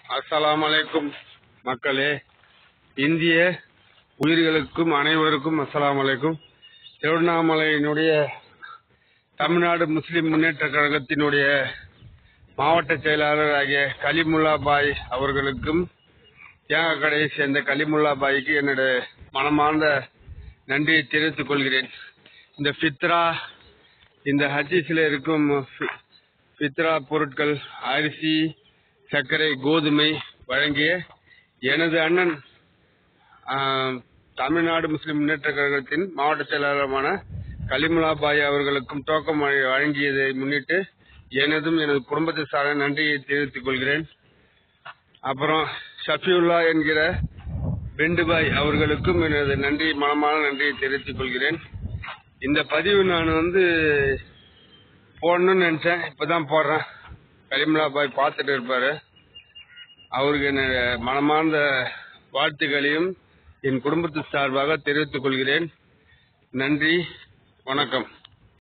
அஸ்ஸலாமு அலைக்கும் மக்களே இந்திய உயிர்களுக்கும் அனைவருக்கும் அஸ்ஸலாமு அலைக்கும் திருவண்ணாமலையினுடைய தமிழ்நாடு முஸ்லிம் முன்னேற்ற கழகத்தினுடைய மாவட்ட செயலாளர் ஆகிய கலிமுல்லா பாய் அவர்களுக்கும் தேங்காய் கடையை சேர்ந்த கலிமுல்லா பாய்க்கு என்னுடைய மனமார்ந்த நன்றியை தெரிவித்துக் கொள்கிறேன் இந்த ஃபித்ரா இந்த ஹஜீஸில் இருக்கும் ஃபி- ஃபித்ரா பொருட்கள் அரிசி சர்க்கரை கோதுமை வழங்கிய எனது அண்ணன் ஆம், தமிழ்நாடு முஸ்லிம் முன்னேற்ற கழகத்தின் மாவட்ட செயலாளருமான கலிமுல்லா பாய் அவர்களுக்கும் டோக்கம் வழ- வழங்கியதை முன்னிட்டு எனதும் எனது குடும்பத்தை சார்ந்த நன்றியை தெரிவித்துக் கொள்கிறேன் அப்புறம் ஷஃபியுல்லா என்கிற பெண்டுபாய் அவர்களுக்கும் எனது நன்றி மனமான நன்றியை தெரிவித்துக் கொள்கிறேன் இந்த பதிவு நான் வந்து போடணும்னு நினைச்சேன் இப்பதான் போடுறேன் கலிமுல்லா பாய் பார்த்துட்டு இருப்பாரு அவருக்கு என்ன மனமார்ந்த வாழ்த்துக்களையும் என் குடும்பத்து சார்பாக தெரிவித்துக் கொள்கிறேன் நன்றி வணக்கம்